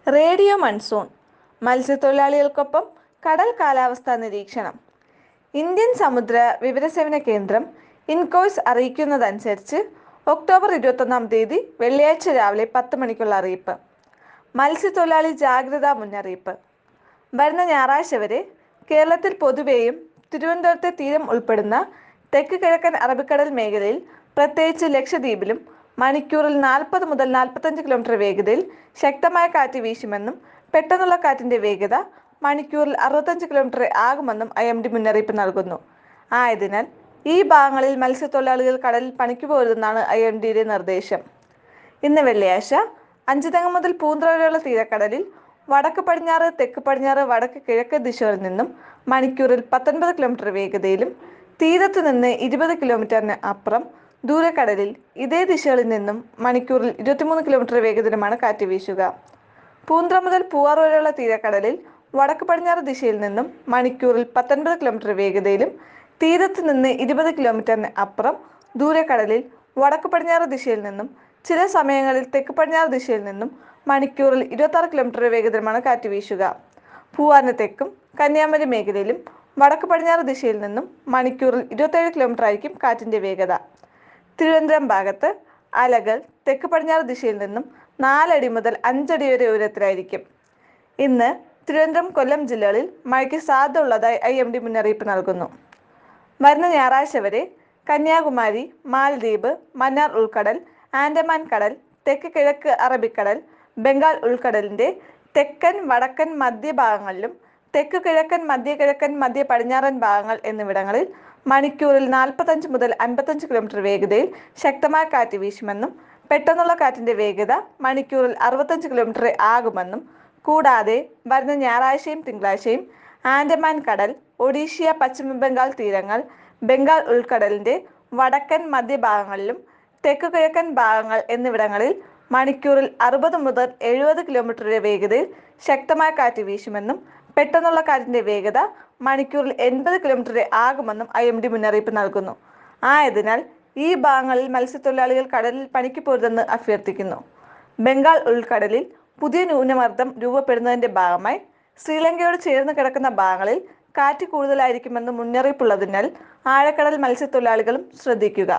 radio monsoon മത്സ്യത്തൊഴിലാളികൾക്കൊപ്പം കടൽ കാലാവസ്ഥാ നിരീക്ഷണം ഇന്ത്യൻ സമുദ്ര വിവരസേവന കേന്ദ്രം ഇൻകോയ്സ് അറിയിക്കുന്നതനുസരിച്ച് ഒക്ടോബർ ഇരുപത്തൊന്നാം തീയതി വെള്ളിയാഴ്ച രാവിലെ പത്ത് മണിക്കുള്ള അറിയിപ്പ് മത്സ്യത്തൊഴിലാളി ജാഗ്രതാ മുന്നറിയിപ്പ് വരുന്ന ഞായറാഴ്ച വരെ കേരളത്തിൽ പൊതുവെയും തിരുവനന്തപുരത്തെ തീരം ഉൾപ്പെടുന്ന തെക്ക് കിഴക്കൻ അറബിക്കടൽ മേഖലയിൽ പ്രത്യേകിച്ച് ലക്ഷദ്വീപിലും മണിക്കൂറിൽ നാൽപ്പത് മുതൽ നാൽപ്പത്തഞ്ച് കിലോമീറ്റർ വേഗതയിൽ ശക്തമായ കാറ്റ് വീശുമെന്നും പെട്ടെന്നുള്ള കാറ്റിന്റെ വേഗത മണിക്കൂറിൽ അറുപത്തഞ്ച് കിലോമീറ്റർ ആകുമെന്നും ഐ എം ഡി മുന്നറിയിപ്പ് നൽകുന്നു ആയതിനാൽ ഈ ഭാഗങ്ങളിൽ മത്സ്യത്തൊഴിലാളികൾ കടലിൽ പണിക്ക് പോരുതെന്നാണ് ഐ എം ഡിയുടെ നിർദ്ദേശം ഇന്ന് വെള്ളിയാഴ്ച അഞ്ചുതെങ്ങ് മുതൽ പൂന്തറ വരെയുള്ള തീരക്കടലിൽ വടക്ക് പടിഞ്ഞാറ് തെക്ക് പടിഞ്ഞാറ് വടക്ക് കിഴക്ക് ദിശകളിൽ നിന്നും മണിക്കൂറിൽ പത്തൊൻപത് കിലോമീറ്റർ വേഗതയിലും തീരത്ത് നിന്ന് ഇരുപത് കിലോമീറ്ററിന് അപ്പുറം ദൂരക്കടലിൽ ഇതേ ദിശകളിൽ നിന്നും മണിക്കൂറിൽ ഇരുപത്തിമൂന്ന് കിലോമീറ്റർ വേഗതയിലുമാണ് കാറ്റ് വീശുക പൂന്തറ മുതൽ പൂവാർ വരെയുള്ള തീരക്കടലിൽ വടക്ക് പടിഞ്ഞാറ് ദിശയിൽ നിന്നും മണിക്കൂറിൽ പത്തൊൻപത് കിലോമീറ്റർ വേഗതയിലും തീരത്ത് നിന്ന് ഇരുപത് കിലോമീറ്ററിന് അപ്പുറം ദൂരക്കടലിൽ വടക്ക് പടിഞ്ഞാറ് ദിശയിൽ നിന്നും ചില സമയങ്ങളിൽ തെക്ക് പടിഞ്ഞാറ് ദിശയിൽ നിന്നും മണിക്കൂറിൽ ഇരുപത്തി ആറ് കിലോമീറ്റർ വേഗതയിലുമാണ് കാറ്റ് വീശുക പൂവാറിന് തെക്കും കന്യാകുമാരി മേഖലയിലും വടക്ക് പടിഞ്ഞാറ് ദിശയിൽ നിന്നും മണിക്കൂറിൽ ഇരുപത്തേഴ് കിലോമീറ്റർ ആയിരിക്കും കാറ്റിന്റെ വേഗത തിരുവനന്തപുരം ഭാഗത്ത് അലകൾ തെക്ക് പടിഞ്ഞാറ് ദിശയിൽ നിന്നും നാലടി മുതൽ അഞ്ചടി വരെ ഉയരത്തിലായിരിക്കും ഇന്ന് തിരുവനന്തപുരം കൊല്ലം ജില്ലകളിൽ മഴയ്ക്ക് സാധ്യത ഉള്ളതായി ഐ എം ഡി മുന്നറിയിപ്പ് നൽകുന്നു വരുന്ന ഞായറാഴ്ച വരെ കന്യാകുമാരി മാലദ്വീപ് മന്നാർ ഉൾക്കടൽ ആൻഡമാൻ കടൽ തെക്ക് കിഴക്ക് അറബിക്കടൽ ബംഗാൾ ഉൾക്കടലിന്റെ തെക്കൻ വടക്കൻ മധ്യഭാഗങ്ങളിലും തെക്ക് കിഴക്കൻ മധ്യ കിഴക്കൻ മധ്യ പടിഞ്ഞാറൻ ഭാഗങ്ങൾ എന്നിവിടങ്ങളിൽ മണിക്കൂറിൽ നാൽപ്പത്തഞ്ച് മുതൽ അൻപത്തഞ്ച് കിലോമീറ്റർ വേഗതയിൽ ശക്തമായ കാറ്റ് വീശുമെന്നും പെട്ടെന്നുള്ള കാറ്റിന്റെ വേഗത മണിക്കൂറിൽ അറുപത്തഞ്ച് കിലോമീറ്റർ ആകുമെന്നും കൂടാതെ വരുന്ന ഞായറാഴ്ചയും തിങ്കളാഴ്ചയും ആൻഡമാൻ കടൽ ഒഡീഷ്യ പശ്ചിമ ബംഗാൾ തീരങ്ങൾ ബംഗാൾ ഉൾക്കടലിന്റെ വടക്കൻ മധ്യഭാഗങ്ങളിലും തെക്ക് കിഴക്കൻ ഭാഗങ്ങൾ എന്നിവിടങ്ങളിൽ മണിക്കൂറിൽ അറുപത് മുതൽ എഴുപത് കിലോമീറ്റർ വരെ വേഗതയിൽ ശക്തമായ കാറ്റ് വീശുമെന്നും പെട്ടെന്നുള്ള കാറ്റിന്റെ വേഗത മണിക്കൂറിൽ എൺപത് കിലോമീറ്റർ ആകുമെന്നും ഐ എം ഡി മുന്നറിയിപ്പ് നൽകുന്നു ആയതിനാൽ ഈ ഭാഗങ്ങളിൽ മത്സ്യത്തൊഴിലാളികൾ കടലിൽ പണിക്ക് പോരുതെന്ന് അഭ്യർത്ഥിക്കുന്നു ബംഗാൾ ഉൾക്കടലിൽ പുതിയ ന്യൂനമർദ്ദം രൂപപ്പെടുന്നതിന്റെ ഭാഗമായി ശ്രീലങ്കയോട് ചേർന്ന് കിടക്കുന്ന ഭാഗങ്ങളിൽ കാറ്റ് കൂടുതലായിരിക്കുമെന്ന് മുന്നറിയിപ്പുള്ളതിനാൽ ആഴക്കടൽ മത്സ്യത്തൊഴിലാളികളും ശ്രദ്ധിക്കുക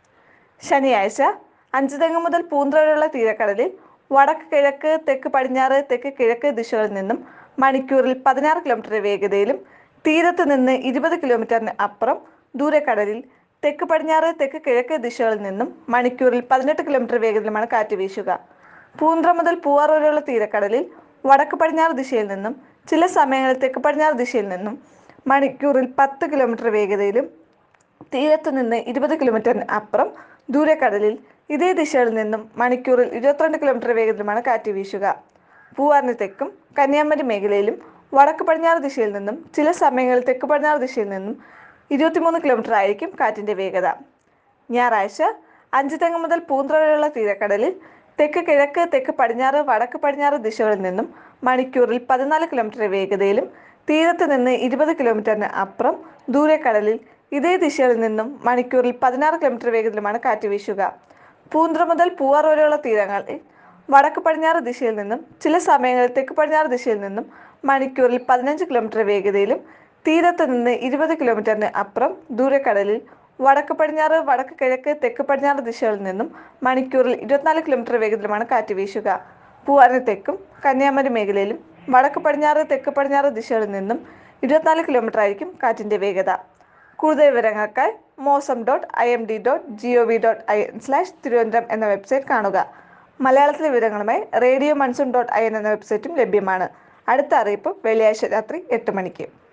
ശനിയാഴ്ച അഞ്ചുതെങ്ങ് മുതൽ പൂന്തറ വരെയുള്ള തീരക്കടലിൽ വടക്ക് കിഴക്ക് തെക്ക് പടിഞ്ഞാറ് തെക്ക് കിഴക്ക് ദിശകളിൽ നിന്നും മണിക്കൂറിൽ പതിനാറ് കിലോമീറ്റർ വേഗതയിലും തീരത്ത് നിന്ന് ഇരുപത് കിലോമീറ്ററിന് അപ്പുറം ദൂരക്കടലിൽ തെക്ക് പടിഞ്ഞാറ് തെക്ക് കിഴക്ക് ദിശകളിൽ നിന്നും മണിക്കൂറിൽ പതിനെട്ട് കിലോമീറ്റർ വേഗതയിലുമാണ് കാറ്റ് വീശുക പൂന്തറ മുതൽ പൂവാർ വരെയുള്ള തീരക്കടലിൽ വടക്ക് പടിഞ്ഞാറ് ദിശയിൽ നിന്നും ചില സമയങ്ങളിൽ തെക്ക് പടിഞ്ഞാറ് ദിശയിൽ നിന്നും മണിക്കൂറിൽ പത്ത് കിലോമീറ്റർ വേഗതയിലും തീരത്തു നിന്ന് ഇരുപത് കിലോമീറ്ററിന് അപ്പുറം ദൂരക്കടലിൽ ഇതേ ദിശയിൽ നിന്നും മണിക്കൂറിൽ ഇരുപത്തിരണ്ട് കിലോമീറ്റർ വേഗത്തിലുമാണ് കാറ്റ് വീശുക പൂവാറിന് തെക്കും കന്യാകുമാരി മേഖലയിലും വടക്ക് പടിഞ്ഞാറ് ദിശയിൽ നിന്നും ചില സമയങ്ങളിൽ തെക്ക് പടിഞ്ഞാറ് ദിശയിൽ നിന്നും ഇരുപത്തിമൂന്ന് കിലോമീറ്റർ ആയിരിക്കും കാറ്റിന്റെ വേഗത ഞായറാഴ്ച അഞ്ച് തെങ്ങ് മുതൽ പൂന്തറ വരെയുള്ള തീരക്കടലിൽ തെക്ക് കിഴക്ക് തെക്ക് പടിഞ്ഞാറ് വടക്ക് പടിഞ്ഞാറ് ദിശകളിൽ നിന്നും മണിക്കൂറിൽ പതിനാല് കിലോമീറ്റർ വേഗതയിലും തീരത്ത് നിന്ന് ഇരുപത് കിലോമീറ്ററിന് അപ്പുറം ദൂരക്കടലിൽ ഇതേ ദിശയിൽ നിന്നും മണിക്കൂറിൽ പതിനാറ് കിലോമീറ്റർ വേഗത്തിലുമാണ് കാറ്റ് വീശുക പൂന്തറ മുതൽ പൂവാർ വരെയുള്ള തീരങ്ങളിൽ വടക്ക് പടിഞ്ഞാറ് ദിശയിൽ നിന്നും ചില സമയങ്ങളിൽ തെക്ക് പടിഞ്ഞാറ് ദിശയിൽ നിന്നും മണിക്കൂറിൽ പതിനഞ്ച് കിലോമീറ്റർ വേഗതയിലും തീരത്ത് നിന്ന് ഇരുപത് കിലോമീറ്ററിന് അപ്പുറം ദൂരക്കടലിൽ വടക്ക് പടിഞ്ഞാറ് വടക്ക് കിഴക്ക് തെക്ക് പടിഞ്ഞാറ് ദിശകളിൽ നിന്നും മണിക്കൂറിൽ ഇരുപത്തിനാല് കിലോമീറ്റർ വേഗത്തിലുമാണ് കാറ്റ് വീശുക പൂവാറിന് തെക്കും കന്യാകുമാരി മേഖലയിലും വടക്ക് പടിഞ്ഞാറ് തെക്ക് പടിഞ്ഞാറ് ദിശകളിൽ നിന്നും ഇരുപത്തിനാല് കിലോമീറ്റർ ആയിരിക്കും കാറ്റിന്റെ വേഗത കൂടുതൽ വിവരങ്ങൾക്കായി mausam dot I M D dot G O V dot I N slash Thiruvananthapuram എന്ന വെബ്സൈറ്റ് കാണുക മലയാളത്തിലെ വിവരങ്ങളുമായി radio monsoon dot I N എന്ന വെബ്സൈറ്റും ലഭ്യമാണ് അടുത്ത അറിയിപ്പ് വെള്ളിയാഴ്ച രാത്രി എട്ട് മണിക്ക്